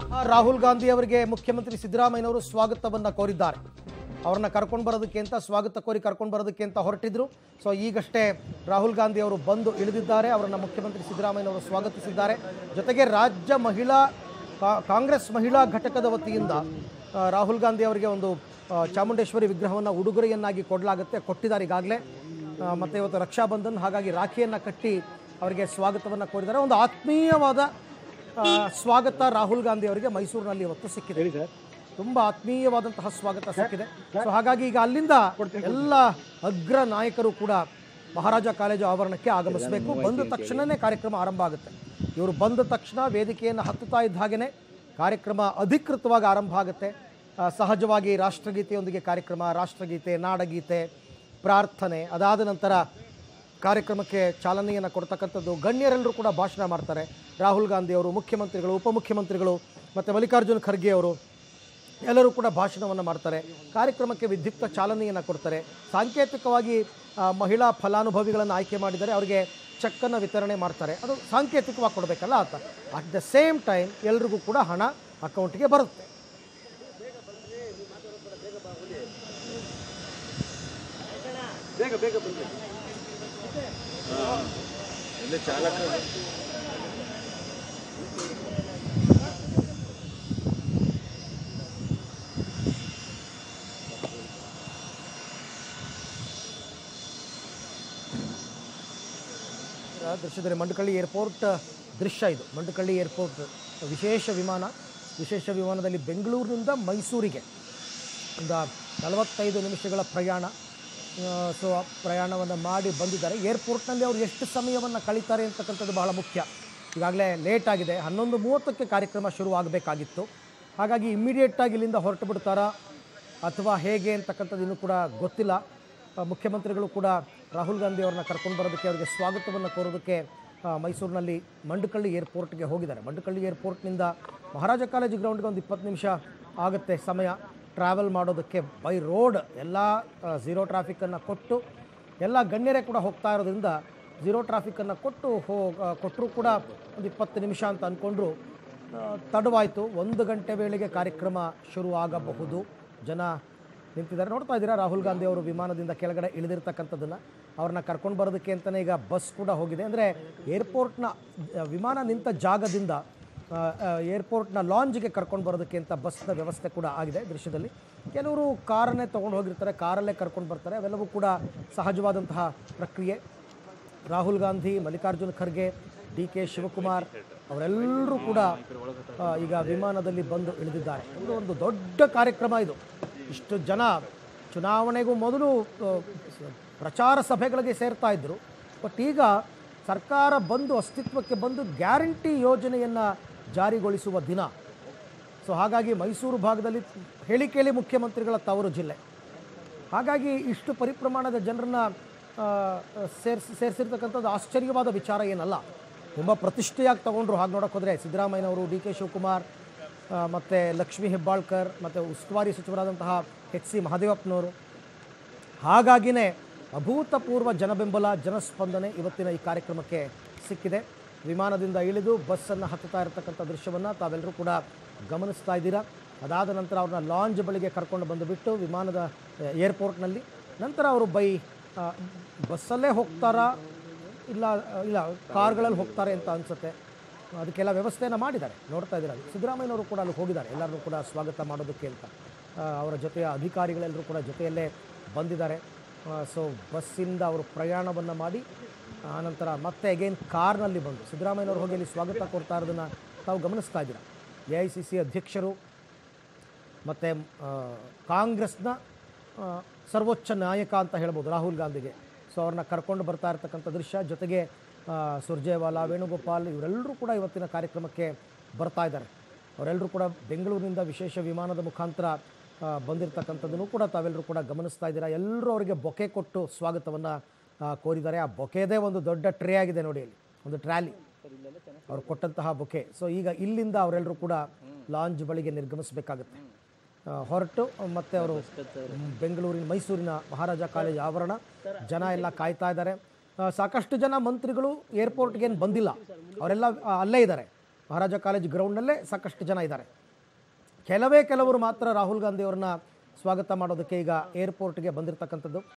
ಆ, ರಾಹುಲ್ ಗಾಂಧಿ ಅವರಿಗೆ ಮುಖ್ಯಮಂತ್ರಿ ಸಿದ್ದರಾಮಯ್ಯನವರು ಸ್ವಾಗತವನ್ನ ಕೋರಿದ್ದಾರೆ ಅವ್ರನ್ನ ಕರ್ಕೊಂಡು ಬರೋದಕ್ಕೆ ಅಂತ ಸ್ವಾಗತ ಕೋರಿ ಕರ್ಕೊಂಡು ಬರೋದಕ್ಕೆ ಅಂತ ಹೊರಟಿದ್ರು ಸೊ ಈಗಷ್ಟೇ ರಾಹುಲ್ ಗಾಂಧಿ ಅವರು ಬಂದು ಇಳಿದಿದ್ದಾರೆ ಅವರನ್ನ ಮುಖ್ಯಮಂತ್ರಿ ಸಿದ್ದರಾಮಯ್ಯನವರು ಸ್ವಾಗತಿಸಿದ್ದಾರೆ ಜೊತೆಗೆ ರಾಜ್ಯ ಮಹಿಳಾ ಕಾ- ಕಾಂಗ್ರೆಸ್ ಮಹಿಳಾ ಘಟಕದ ವತಿಯಿಂದ ಆ, ರಾಹುಲ್ ಗಾಂಧಿ ಅವರಿಗೆ ಒಂದು ಆ, ಚಾಮುಂಡೇಶ್ವರಿ ವಿಗ್ರಹವನ್ನು ಉಡುಗೊರೆಯನ್ನಾಗಿ ಕೊಡಲಾಗುತ್ತೆ ಕೊಟ್ಟಿದ್ದಾರೆ ಈಗಾಗಲೇ ಆ, ಮತ್ತೆ ಇವತ್ತು ರಕ್ಷಾಬಂಧನ್ ಹಾಗಾಗಿ ರಾಖಿಯನ್ನು ಕಟ್ಟಿ ಅವರಿಗೆ ಸ್ವಾಗತವನ್ನು ಕೋರಿದ್ದಾರೆ ಒಂದು ಆತ್ಮೀಯವಾದ ಆ, ಸ್ವಾಗತ ರಾಹುಲ್ ಗಾಂಧಿ ಅವರಿಗೆ ಮೈಸೂರಿನಲ್ಲಿ ಇವತ್ತು ಸಿಕ್ಕಿದೆ ತುಂಬಾ ಆತ್ಮೀಯವಾದಂತಹ ಸ್ವಾಗತ ಸಿಕ್ಕಿದೆ ಸೊ ಹಾಗಾಗಿ ಈಗ ಅಲ್ಲಿಂದ ಎಲ್ಲ ಅಗ್ರ ನಾಯಕರು ಕೂಡ ಮಹಾರಾಜ ಕಾಲೇಜು ಆವರಣಕ್ಕೆ ಆಗಮಿಸಬೇಕು ಬಂದ ತಕ್ಷಣನೇ ಕಾರ್ಯಕ್ರಮ ಆರಂಭ ಆಗುತ್ತೆ ಇವರು ಬಂದ ತಕ್ಷಣ ವೇದಿಕೆಯನ್ನು ಹತ್ತುತ್ತಾ ಇದ್ದ ಹಾಗೆಯೇ ಕಾರ್ಯಕ್ರಮ ಅಧಿಕೃತವಾಗಿ ಆರಂಭ ಆಗುತ್ತೆ ಆ, ಸಹಜವಾಗಿ ರಾಷ್ಟ್ರಗೀತೆಯೊಂದಿಗೆ ಕಾರ್ಯಕ್ರಮ ರಾಷ್ಟ್ರಗೀತೆ ನಾಡಗೀತೆ ಪ್ರಾರ್ಥನೆ ಅದಾದ ನಂತರ ಕಾರ್ಯಕ್ರಮಕ್ಕೆ ಚಾಲನೆಯನ್ನು ಕೊಡ್ತಕ್ಕಂಥದ್ದು ಗಣ್ಯರೆಲ್ಲರೂ ಕೂಡ ಭಾಷಣ ಮಾಡ್ತಾರೆ ರಾಹುಲ್ ಗಾಂಧಿ ಅವರು ಮುಖ್ಯಮಂತ್ರಿಗಳು ಉಪಮುಖ್ಯಮಂತ್ರಿಗಳು ಮತ್ತು ಮಲ್ಲಿಕಾರ್ಜುನ್ ಖರ್ಗೆ ಅವರು ಎಲ್ಲರೂ ಕೂಡ ಭಾಷಣವನ್ನು ಮಾಡ್ತಾರೆ ಕಾರ್ಯಕ್ರಮಕ್ಕೆ ವಿದ್ಯುಕ್ತ ಚಾಲನೆಯನ್ನು ಕೊಡ್ತಾರೆ ಸಾಂಕೇತಿಕವಾಗಿ ಆ, ಮಹಿಳಾ ಫಲಾನುಭವಿಗಳನ್ನು ಆಯ್ಕೆ ಮಾಡಿದರೆ ಅವರಿಗೆ ಚೆಕ್ಕನ್ನು ವಿತರಣೆ ಮಾಡ್ತಾರೆ ಅದು ಸಾಂಕೇತಿಕವಾಗಿ ಕೊಡಬೇಕಲ್ಲ ಆತ ಅಟ್ ದ ಸೇಮ್ ಟೈಮ್ ಎಲ್ರಿಗೂ ಕೂಡ ಹಣ ಅಕೌಂಟ್ಗೆ ಬರುತ್ತೆ ಆ ದೃಶ್ಯದಲ್ಲಿ ಮಂಡಕಳ್ಳಿ ಏರ್ಪೋರ್ಟ್ ದೃಶ್ಯ ಇದು ಮಂಡಕಳ್ಳಿ ಏರ್ಪೋರ್ಟ್ ವಿಶೇಷ ವಿಮಾನ ವಿಶೇಷ ವಿಮಾನದಲ್ಲಿ ಬೆಂಗಳೂರಿನಿಂದ ಮೈಸೂರಿಗೆ ಒಂದು ನಲವತ್ತೈದು ನಿಮಿಷಗಳ ಪ್ರಯಾಣ ಸೊ ಪ್ರಯಾಣವನ್ನು ಮಾಡಿ ಬಂದಿದ್ದಾರೆ ಏರ್ಪೋರ್ಟ್ನಲ್ಲಿ ಅವರು ಎಷ್ಟು ಸಮಯವನ್ನು ಕಳೀತಾರೆ ಅಂತಕ್ಕಂಥದ್ದು ಬಹಳ ಮುಖ್ಯ ಈಗಾಗಲೇ ಲೇಟ್ ಆಗಿದೆ ಹನ್ನೊಂದು ಮೂವತ್ತಕ್ಕೆ ಕಾರ್ಯಕ್ರಮ ಶುರುವಾಗಬೇಕಾಗಿತ್ತು ಹಾಗಾಗಿ ಇಮ್ಮಿಡಿಯೇಟಾಗಿ ಇಲ್ಲಿಂದ ಹೊರಟು ಬಿಡ್ತಾರಾ ಅಥವಾ ಹೇಗೆ ಅಂತಕ್ಕಂಥದ್ದು ಇನ್ನೂ ಕೂಡ ಗೊತ್ತಿಲ್ಲ ಆ, ಮುಖ್ಯಮಂತ್ರಿಗಳು ಕೂಡ ರಾಹುಲ್ ಗಾಂಧಿ ಅವ್ರನ್ನ ಕರ್ಕೊಂಡು ಬರೋದಕ್ಕೆ ಅವರಿಗೆ ಸ್ವಾಗತವನ್ನು ಕೋರೋದಕ್ಕೆ ಆ, ಮೈಸೂರಿನಲ್ಲಿ ಮಂಡಕಳ್ಳಿ ಏರ್ಪೋರ್ಟ್ಗೆ ಹೋಗಿದ್ದಾರೆ ಮಂಡಕಳ್ಳಿ ಏರ್ಪೋರ್ಟ್ನಿಂದ ಮಹಾರಾಜ ಕಾಲೇಜು ಗ್ರೌಂಡ್ಗೆ ಒಂದು ಇಪ್ಪತ್ತು ನಿಮಿಷ ಆಗುತ್ತೆ ಸಮಯ ಟ್ರಾವೆಲ್ ಮಾಡೋದಕ್ಕೆ ಬೈ ರೋಡ್ ಎಲ್ಲ ಝೀರೋ ಟ್ರಾಫಿಕ್ಕನ್ನು ಕೊಟ್ಟು ಎಲ್ಲ ಗಣ್ಯರೇ ಕೂಡ ಹೋಗ್ತಾ ಇರೋದ್ರಿಂದ ಝೀರೋ ಟ್ರಾಫಿಕ್ಕನ್ನು ಕೊಟ್ಟು ಹೋ ಕೊಟ್ಟರೂ ಕೂಡ ಒಂದು ಇಪ್ಪತ್ತು ನಿಮಿಷ ಅಂತ ಅಂದ್ಕೊಂಡ್ರು ಆ, ತಡವಾಯಿತು ಒಂದು ಗಂಟೆ ವೇಳೆಗೆ ಕಾರ್ಯಕ್ರಮ ಶುರು ಆಗಬಹುದು ಜನ ನಿಂತಿದ್ದಾರೆ ನೋಡ್ತಾ ಇದ್ದೀರಾ ರಾಹುಲ್ ಗಾಂಧಿ ಅವರು ವಿಮಾನದಿಂದ ಕೆಳಗಡೆ ಇಳಿದಿರ್ತಕ್ಕಂಥದ್ದನ್ನು ಅವ್ರನ್ನ ಕರ್ಕೊಂಡು ಬರೋದಕ್ಕೆ ಅಂತಲೇ ಈಗ ಬಸ್ ಕೂಡ ಹೋಗಿದೆ ಅಂದರೆ ಏರ್ಪೋರ್ಟ್ನ ಆ, ವಿಮಾನ ನಿಂತ ಜಾಗದಿಂದ ಆ, ಆ, ಏರ್ಪೋರ್ಟ್ನ ಲಾಂಜ್ಗೆ ಕರ್ಕೊಂಡು ಬರೋದಕ್ಕೆ ಅಂತ ಬಸ್ನ ವ್ಯವಸ್ಥೆ ಕೂಡ ಆಗಿದೆ ದೃಶ್ಯದಲ್ಲಿ ಕೆಲವರು ಕಾರನ್ನೇ ತೊಗೊಂಡು ಹೋಗಿರ್ತಾರೆ ಕಾರಲ್ಲೇ ಕರ್ಕೊಂಡು ಬರ್ತಾರೆ ಅವೆಲ್ಲವೂ ಕೂಡ ಸಹಜವಾದಂತಹ ಪ್ರಕ್ರಿಯೆ ರಾಹುಲ್ ಗಾಂಧಿ ಮಲ್ಲಿಕಾರ್ಜುನ್ ಖರ್ಗೆ ಡಿ ಕೆ ಶಿವಕುಮಾರ್ ಅವರೆಲ್ಲರೂ ಕೂಡ ಆ, ಈಗ ವಿಮಾನದಲ್ಲಿ ಬಂದು ಇಳಿದಿದ್ದಾರೆ ಇದು ಒಂದು ದೊಡ್ಡ ಕಾರ್ಯಕ್ರಮ ಇದು ಇಷ್ಟು ಜನ ಚುನಾವಣೆಗೂ ಮೊದಲು ಆ, ಸ- ಪ್ರಚಾರ ಸಭೆಗಳಿಗೆ ಸೇರ್ತಾ ಇದ್ದರು ಬಟ್ ಈಗ ಸರ್ಕಾರ ಬಂದು ಅಸ್ತಿತ್ವಕ್ಕೆ ಬಂದು ಗ್ಯಾರಂಟಿ ಯೋಜನೆಯನ್ನು ಜಾರಿಗೊಳಿಸುವ ದಿನ ಸೊ ಹಾಗಾಗಿ ಮೈಸೂರು ಭಾಗದಲ್ಲಿ ಹೇಳಿ ಕೇಳಿ ಮುಖ್ಯಮಂತ್ರಿಗಳ ತವರು ಜಿಲ್ಲೆ ಹಾಗಾಗಿ ಇಷ್ಟು ಪರಿಪ್ರಮಾಣದ ಜನರನ್ನ ಸೇರಿಸಿ ಸೇರಿಸಿರ್ತಕ್ಕಂಥದ್ದು ಆಶ್ಚರ್ಯವಾದ ವಿಚಾರ ಏನಲ್ಲ ತುಂಬ ಪ್ರತಿಷ್ಠೆಯಾಗಿ ತಗೊಂಡ್ರು ಹಾಗೆ ನೋಡೋಕೆ ಹೋದರೆ ಸಿದ್ದರಾಮಯ್ಯನವರು ಡಿ ಕೆ ಶಿವಕುಮಾರ್ ಆ, ಮತ್ತು ಲಕ್ಷ್ಮೀ ಹೆಬ್ಬಾಳ್ಕರ್ ಮತ್ತು ಉಸ್ತುವಾರಿ ಸಚಿವರಾದಂತಹ ಎಚ್ ಸಿ ಮಹದೇವಪ್ಪನವರು ಹಾಗಾಗಿನೇ ಅಭೂತಪೂರ್ವ ಜನಬೆಂಬಲ ಜನಸ್ಪಂದನೆ ಇವತ್ತಿನ ಈ ಕಾರ್ಯಕ್ರಮಕ್ಕೆ ಸಿಕ್ಕಿದೆ ವಿಮಾನದಿಂದ ಇಳಿದು ಬಸ್ಸನ್ನು ಹತ್ತುತ್ತಾ ಇರತಕ್ಕಂಥ ದೃಶ್ಯವನ್ನು ತಾವೆಲ್ಲರೂ ಕೂಡ ಗಮನಿಸ್ತಾ ಇದ್ದೀರಾ ಅದಾದ ನಂತರ ಅವ್ರನ್ನ ಲಾಂಜ್ ಬಳಿಗೆ ಕರ್ಕೊಂಡು ಬಂದುಬಿಟ್ಟು ವಿಮಾನದ ಆ, ಏರ್ಪೋರ್ಟ್ನಲ್ಲಿ ನಂತರ ಅವರು ಬೈ ಆ, ಬಸ್ಸಲ್ಲೇ ಹೋಗ್ತಾರಾ ಇಲ್ಲ ಇಲ್ಲ ಕಾರ್ಗಳಲ್ಲಿ ಹೋಗ್ತಾರೆ ಅಂತ ಅನಿಸುತ್ತೆ ಅದಕ್ಕೆಲ್ಲ ವ್ಯವಸ್ಥೆಯನ್ನು ಮಾಡಿದ್ದಾರೆ ನೋಡ್ತಾ ಇದ್ದೀರಾ ಸಿದ್ದರಾಮಯ್ಯನವರು ಕೂಡ ಅಲ್ಲಿ ಹೋಗಿದ್ದಾರೆ ಎಲ್ಲರನ್ನೂ ಕೂಡ ಸ್ವಾಗತ ಮಾಡೋದಕ್ಕೆ ಅಂತ ಆ, ಅವರ ಜೊತೆಯ ಅಧಿಕಾರಿಗಳೆಲ್ಲರೂ ಕೂಡ ಜೊತೆಯಲ್ಲೇ ಬಂದಿದ್ದಾರೆ ಸೊ ಬಸ್ಸಿಂದ ಅವರು ಪ್ರಯಾಣವನ್ನು ಮಾಡಿ ಆನಂತರ ಮತ್ತೆ ಅಗೇನ್ ಕಾರ್ನಲ್ಲಿ ಬಂದು ಸಿದ್ದರಾಮಯ್ಯನವರು ಹೋಗಿ ಅಲ್ಲಿ ಸ್ವಾಗತ ಕೊಡ್ತಾ ಇರೋದನ್ನು ತಾವು ಗಮನಿಸ್ತಾ ಇದ್ದೀರಾ ಎ ಐ ಸಿ ಸಿ ಅಧ್ಯಕ್ಷರು ಮತ್ತು ಕಾಂಗ್ರೆಸ್ನ ಆ, ಸರ್ವೋಚ್ಚ ನಾಯಕ ಅಂತ ಹೇಳ್ಬೋದು ರಾಹುಲ್ ಗಾಂಧಿಗೆ ಸೊ ಅವ್ರನ್ನ ಕರ್ಕೊಂಡು ಬರ್ತಾ ಇರ್ತಕ್ಕಂಥ ದೃಶ್ಯ ಜೊತೆಗೆ ಆ, ಸುರ್ಜೇವಾಲಾ ವೇಣುಗೋಪಾಲ್ ಇವರೆಲ್ಲರೂ ಕೂಡ ಇವತ್ತಿನ ಕಾರ್ಯಕ್ರಮಕ್ಕೆ ಬರ್ತಾ ಇದ್ದಾರೆ ಅವರೆಲ್ಲರೂ ಕೂಡ ಬೆಂಗಳೂರಿನಿಂದ ವಿಶೇಷ ವಿಮಾನದ ಮುಖಾಂತರ ಆ, ಬಂದಿರತಕ್ಕಂಥದ್ದನ್ನು ಕೂಡ ತಾವೆಲ್ಲರೂ ಕೂಡ ಗಮನಿಸ್ತಾ ಇದ್ದೀರಾ ಎಲ್ಲರೂ ಅವರಿಗೆ ಬೊಕೆ ಕೊಟ್ಟು ಸ್ವಾಗತವನ್ನು ಕೋರಿದ್ದಾರೆ ಆ ಬೊಕೆದೇ ಒಂದು ದೊಡ್ಡ ಟ್ರೇ ಆಗಿದೆ ನೋಡಿ ಇಲ್ಲಿ ಒಂದು ಟ್ರ್ಯಾಲಿ ಅವ್ರು ಕೊಟ್ಟಂತಹ ಬೊಕೆ ಸೊ ಈಗ ಇಲ್ಲಿಂದ ಅವರೆಲ್ಲರೂ ಕೂಡ ಲಾಂಜ್ ಬಳಿಗೆ ನಿರ್ಗಮಿಸಬೇಕಾಗುತ್ತೆ ಆ, ಹೊರಟು ಮತ್ತೆ ಅವರು ಬೆಂಗಳೂರಿನ ಮೈಸೂರಿನ ಮಹಾರಾಜ ಕಾಲೇಜ್ ಆವರಣ ಜನ ಎಲ್ಲ ಕಾಯ್ತಾ ಇದ್ದಾರೆ ಆ, ಸಾಕಷ್ಟು ಜನ ಮಂತ್ರಿಗಳು ಏರ್ಪೋರ್ಟ್ಗೇನು ಬಂದಿಲ್ಲ ಅವರೆಲ್ಲ ಆ, ಅಲ್ಲೇ ಇದ್ದಾರೆ ಮಹಾರಾಜ ಕಾಲೇಜ್ ಗ್ರೌಂಡ್ನಲ್ಲೇ ಸಾಕಷ್ಟು ಜನ ಇದ್ದಾರೆ ಕೆಲವೇ ಕೆಲವರು ಮಾತ್ರ ರಾಹುಲ್ ಗಾಂಧಿ ಅವ್ರನ್ನ ಸ್ವಾಗತ ಮಾಡೋದಕ್ಕೆ ಈಗ ಏರ್ಪೋರ್ಟ್ಗೆ ಬಂದಿರತಕ್ಕಂಥದ್ದು